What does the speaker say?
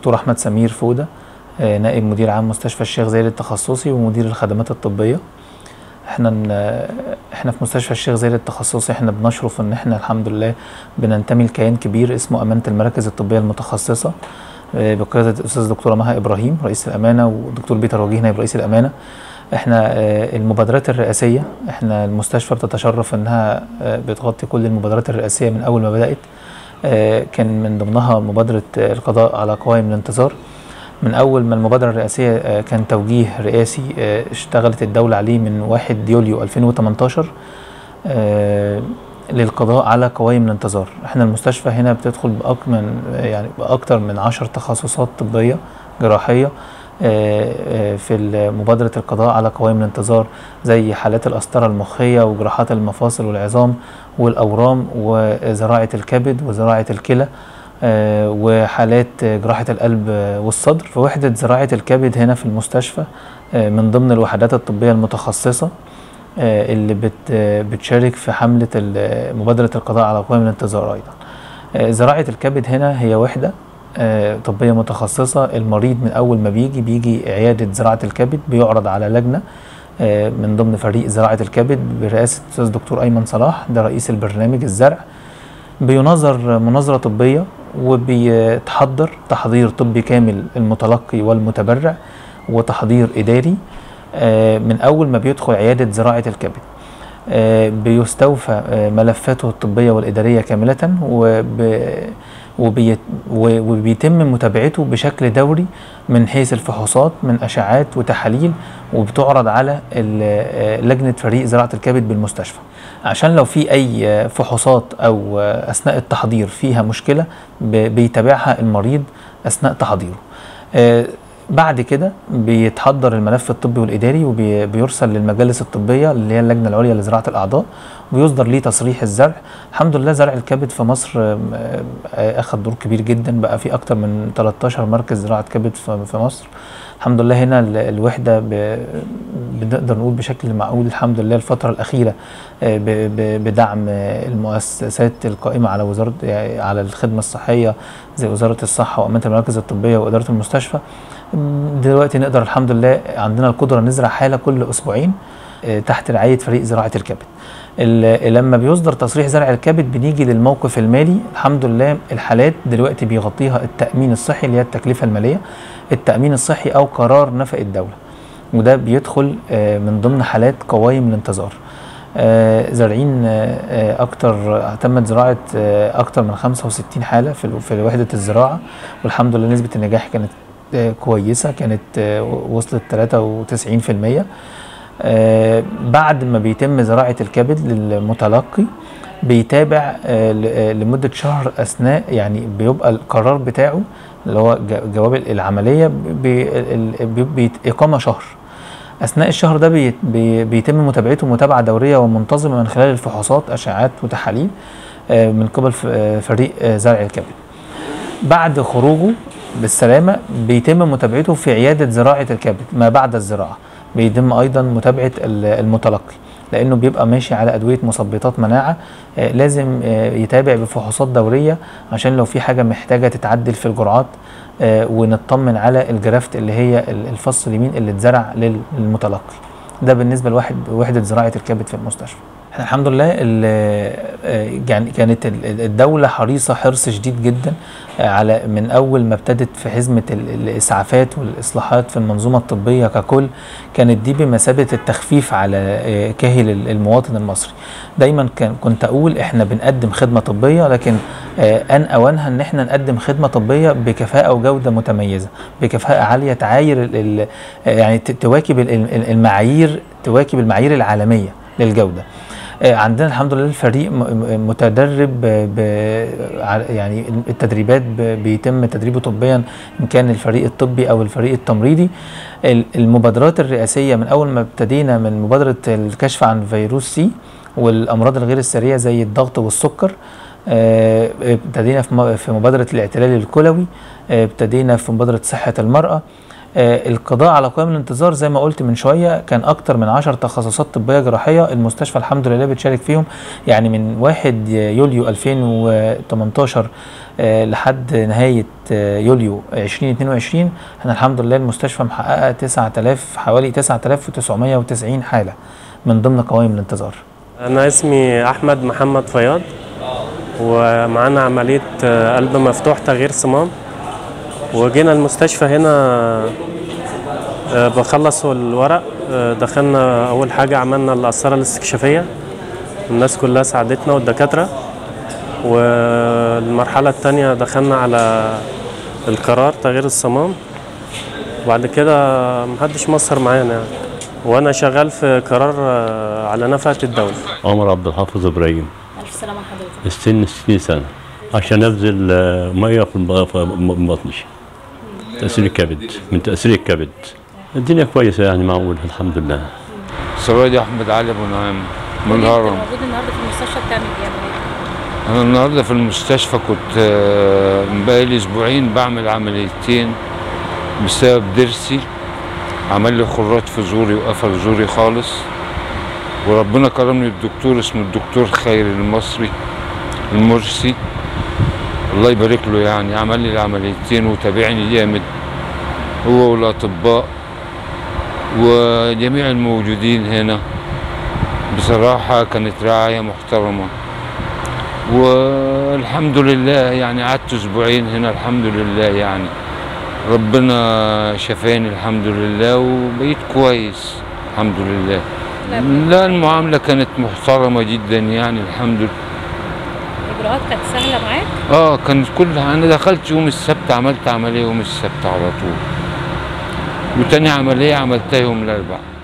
دكتور احمد سمير فوده آه، نائب مدير عام مستشفى الشيخ زايد التخصصي ومدير الخدمات الطبيه احنا ن- احنا في مستشفى الشيخ زايد التخصصي احنا بنشرف ان احنا الحمد لله بننتمي لكيان كبير اسمه امانه المراكز الطبيه المتخصصه آه، بقياده الاستاذ دكتوره مها ابراهيم رئيس الامانه ودكتور بيتر وجيه نائب رئيس الامانه احنا آه، المبادرات الرئاسيه احنا المستشفى بتتشرف انها آه، بتغطي كل المبادرات الرئاسيه من اول ما بدات آه، كان من ضمنها مبادره آه، القضاء على قوائم الانتظار من اول ما المبادره الرئاسيه آه، كان توجيه رئاسي آه، اشتغلت الدوله عليه من 1 يوليو 2018 آه، للقضاء على قوائم الانتظار احنا المستشفى هنا بتدخل بأك من يعني باكثر من 10 تخصصات طبيه جراحيه آه، آه، في مبادره القضاء على قوائم الانتظار زي حالات القسطره المخيه وجراحات المفاصل والعظام والاورام وزراعه الكبد وزراعه الكلى آه، وحالات آه، جراحة القلب آه، والصدر في وحدة زراعة الكبد هنا في المستشفى آه، من ضمن الوحدات الطبية المتخصصة آه، اللي بت آه، بتشارك في حملة ال- مبادرة القضاء على قوائم الانتظار أيضا آه، زراعة الكبد هنا هي وحدة آه، طبية متخصصة المريض من أول ما بيجي بيجي عيادة زراعة الكبد بيعرض على لجنة آه، من ضمن فريق زراعة الكبد برئاسة الأستاذ دكتور أيمن صلاح ده رئيس البرنامج الزرع بيناظر مناظرة طبية وبيتحضر تحضير طبي كامل المتلقي والمتبرع وتحضير إداري آه، من أول ما بيدخل عيادة زراعة الكبد آه، بيستوفى آه، ملفاته الطبية والإدارية كاملة وب وبيت و- وبيتم متابعته بشكل دوري من حيث الفحوصات من أشعات وتحاليل وبتعرض على ال- آه، لجنة فريق زراعة الكبد بالمستشفى عشان لو في أي آه، فحوصات أو آه، أثناء التحضير فيها مشكلة ب- بيتابعها المريض أثناء تحضيره آه، بعد كده بيتحضر الملف الطبي والإداري وبيرسل للمجالس الطبية اللي هي اللجنة العليا لزراعة الأعضاء ويصدر ليه تصريح الزرع الحمد لله زرع الكبد في مصر آم، آه، أخذ دور كبير جدا بقى في أكتر من 13 مركز زراعة كبد في في مصر الحمد لله هنا ال- الوحدة ب- بنقدر نقول بشكل معقول الحمد لله الفترة الأخيرة آه، ب- ب- بدعم آه، المؤسسات القائمة على وزارة يعني على الخدمة الصحية زي وزارة الصحة وأمانة المراكز الطبية وإدارة المستشفى م، دلوقتي نقدر الحمد لله عندنا القدرة نزرع حالة كل أسبوعين آه، تحت رعاية فريق زراعة الكبد ال- لما بيصدر تصريح زرع الكبد بنيجي للموقف المالي الحمد لله الحالات دلوقتي بيغطيها التأمين الصحي اللي هي التكلفة المالية التأمين الصحي أو قرار نفق الدولة وده بيدخل آه، من ضمن حالات قوائم الانتظار آه، زارعين آه، آه، اكتر تمت زراعه آه، اكتر من 65 حاله في ال- في وحده الزراعه والحمد لله نسبه النجاح كانت آه، كويسه كانت آه، وصلت 93% آه، بعد ما بيتم زراعه الكبد للمتلقي بيتابع آه، ل- آه، لمده شهر اثناء يعني بيبقى القرار بتاعه اللي هو ج- جواب العمليه بي- ال- بي- بي- اقامه شهر اثناء الشهر ده بي بي بيتم متابعته متابعه دوريه ومنتظمه من خلال الفحوصات اشعات وتحاليل آه، من قبل ف- آه، فريق آه، زرع الكبد بعد خروجه بالسلامه بيتم متابعته في عياده زراعه الكبد ما بعد الزراعه بيتم ايضا متابعه ال- المتلقي لانه بيبقى ماشي على ادويه مثبطات مناعه آه، لازم آه، يتابع بفحوصات دوريه عشان لو في حاجه محتاجه تتعدل في الجرعات آه، ونطمن على الجرافت اللي هي ال- الفص اليمين اللي اتزرع لل- للمتلقي ده بالنسبه لواحد وحده زراعه الكبد في المستشفى احنا الحمد لله ال- آه، يعني كانت ال- الدوله حريصه حرص شديد جدا آه، على من اول ما ابتدت في حزمه ال- الاسعافات والاصلاحات في المنظومه الطبيه ككل كانت دي بمثابه التخفيف على آه، كاهل ال- المواطن المصري دايما كان كنت اقول احنا بنقدم خدمه طبيه لكن آه، ان اوانها ان احنا نقدم خدمه طبيه بكفاءه وجوده متميزه بكفاءه عاليه تعاير ال- ال- آه، يعني ت- تواكب ال- ال- المعايير تواكب المعايير العالميه للجوده آه، عندنا الحمد لله الفريق م- م- متدرب ب- ب- ع- يعني التدريبات ب- بيتم تدريبه طبيا ان كان الفريق الطبي او الفريق التمريضي ال- المبادرات الرئاسيه من اول ما ابتدينا من مبادره الكشف عن فيروس سي والامراض الغير السريه زي الضغط والسكر آه، ابتدينا في م- في مبادره الاعتلال الكلوي آه، ابتدينا في مبادره صحه المراه آه، القضاء على قوائم الانتظار زي ما قلت من شويه كان اكتر من 10 تخصصات طبيه جراحيه المستشفى الحمد لله بتشارك فيهم يعني من 1 يوليو 2018 آه، لحد نهايه آه، يوليو 2022 احنا الحمد لله المستشفى محققه 9000 حوالي 9990 حاله من ضمن قوائم الانتظار أنا اسمي أحمد محمد فياض ومعانا عملية آه، قلب مفتوح تغيير صمام وجينا المستشفى هنا آه، بخلص الورق آه، دخلنا أول حاجة عملنا القسطرة الاستكشافية الناس كلها ساعدتنا والدكاترة والمرحلة التانية دخلنا على القرار تغيير الصمام وبعد كده محدش مصر معانا يعني وأنا شغال في قرار آه، على نفقة الدولة عمر عبد الحافظ ابراهيم ألف سلامة حضرتك السن 60 سنه عشان انزل آه، ميه في الب- في م- بطني تاثير الكبد من تاثير الكبد الدنيا كويسه يعني معقول الحمد لله سراج احمد علي ابو نعيم من انت الهرم موجود النهارده في المستشفى بتعمل ايه عملية؟ انا النهارده في المستشفى كنت آه، بقالي اسبوعين بعمل عمليتين بسبب ضرسي عمل لي خراج في زوري وقفل زوري خالص وربنا كرمني الدكتور اسمه الدكتور خير المصري المرسي الله يبارك له يعني عمل لي العمليتين وتابعني جامد هو والاطباء وجميع الموجودين هنا بصراحة كانت رعاية محترمة والحمد لله يعني قعدت اسبوعين هنا الحمد لله يعني ربنا شفاني الحمد لله وبقيت كويس الحمد لله لا المعاملة كانت محترمة جدا يعني الحمد لله الإجراءات كانت سهلة معاك؟ اه كانت كلها انا دخلت يوم السبت عملت عملية يوم السبت على طول وتاني عملية عملتها يوم الاربعاء